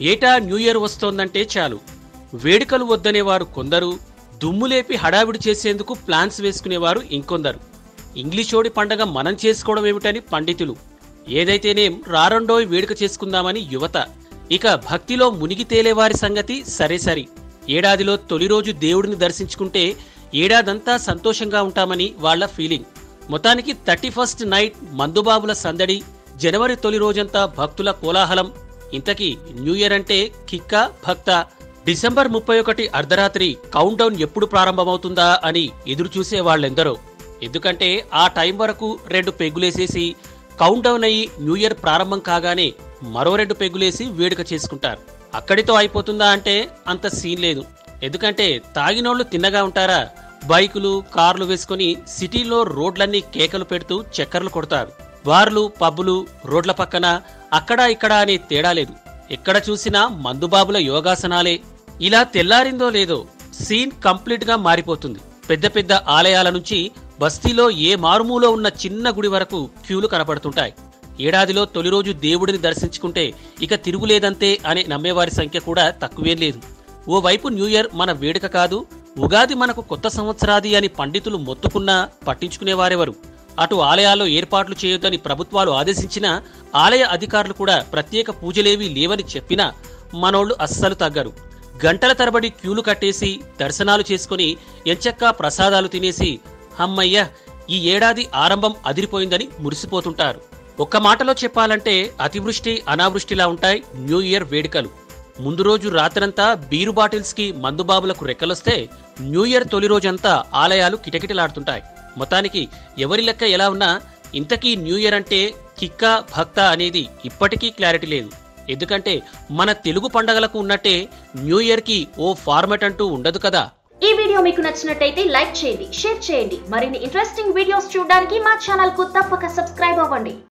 ఏటా new year వస్తోందంటే చాలు వేడుకలు వద్దనేవారు కొందరు దుమ్ములేపి హడావిడి చేసేందుకు ప్లాన్స్ వేసుకునేవారు ఇంకొందరు ఇంగ్లీషోడి పండగ మనం చేసుకోవడం ఏమిటని పండితులు ఏదైతేనేం రారండోయ్ వేడుక చేసుకుందామని యువత ఇక భక్తిలో మునిగి తేలేవారి సంగతి సరే సరి ఏడాదిలో తొలి రోజు దేవుడిని దర్శించుకుంటే ఏడాదంతా సంతోషంగా ఉంటామని వాళ్ళ ఫీలింగ్ మొత్తానికి థర్టీ ఫస్ట్ నైట్ మందుబాబుల సందడి జనవరి తొలి రోజంతా భక్తుల కోలాహలం ఇంతకీ న్యూ ఇయర్ అంటే కిక్క భక్త డిసెంబర్ ముప్పై ఒకటి అర్ధరాత్రి కౌంట్ డౌన్ ఎప్పుడు ప్రారంభమవుతుందా అని ఎదురు చూసే వాళ్ళెందరో ఎందుకంటే ఆ టైం వరకు రెండు పెగ్గులేసేసి కౌంట్ డౌన్ అయ్యి న్యూ ఇయర్ ప్రారంభం కాగానే మరో రెండు పెగ్గులేసి వేడుక చేసుకుంటారు అక్కడితో అయిపోతుందా అంటే అంత సీన్ లేదు ఎందుకంటే తాగినోళ్లు తిన్నగా ఉంటారా బైకులు కార్లు వేసుకుని సిటీలో రోడ్లన్నీ కేకలు పెడుతూ చక్కర్లు కొడతారు బార్లు పబ్బులు రోడ్ల పక్కన అక్కడా ఇక్కడ అనే తేడా లేదు ఎక్కడ చూసినా మందుబాబుల యోగాసనాలే ఇలా తెల్లారిందో లేదో సీన్ కంప్లీట్ గా మారిపోతుంది పెద్ద పెద్ద ఆలయాల నుంచి బస్తీలో ఏ మారుమూలో ఉన్న చిన్న గుడి వరకు క్యూలు కనపడుతుంటాయి ఏడాదిలో తొలి రోజు దేవుడిని దర్శించుకుంటే ఇక తిరుగులేదంతే అనే నమ్మేవారి సంఖ్య కూడా తక్కువేం లేదు ఓవైపు న్యూ ఇయర్ మన వేడుక కాదు ఉగాది మనకు కొత్త సంవత్సరాది అని పండితులు మొత్తుకున్నా పట్టించుకునేవారెవరు అటు ఆలయాల్లో ఏర్పాట్లు చేయొద్దని ప్రభుత్వాలు ఆదేశించినా ఆలయ అధికారులు కూడా ప్రత్యేక పూజలేవీ లేవని చెప్పినా మనోళ్లు అస్సలు తగ్గరు గంటల తరబడి క్యూలు కట్టేసి దర్శనాలు చేసుకుని ఎంచక్కా ప్రసాదాలు తినేసి హమ్మయ్య ఈ ఏడాది ఆరంభం అదిరిపోయిందని మురిసిపోతుంటారు ఒక్క మాటలో చెప్పాలంటే అతివృష్టి అనావృష్టిలా ఉంటాయి న్యూ ఇయర్ వేడుకలు ముందు రోజు రాత్రంతా బీరు బాటిల్స్ కి మందుబాబులకు రెక్కలొస్తే న్యూ ఇయర్ తొలి రోజంతా ఆలయాలు కిటకిటలాడుతుంటాయి మొత్తానికి ఎవరి లెక్క ఎలా ఉన్నా ఇంతకీ న్యూ ఇయర్ అంటే కిక్క భక్త అనేది ఇప్పటికీ క్లారిటీ లేదు ఎందుకంటే మన తెలుగు పండగలకు ఉన్నట్టే న్యూ ఇయర్ కి ఓ ఫార్మెట్ అంటూ ఉండదు కదా ఈ వీడియో మీకు నచ్చినట్టయితే లైక్ చేయండి షేర్ చేయండి మరిన్ని ఇంట్రెస్టింగ్ వీడియోస్ చూడడానికి మా ఛానల్ కు తప్పక సబ్స్క్రైబ్ అవ్వండి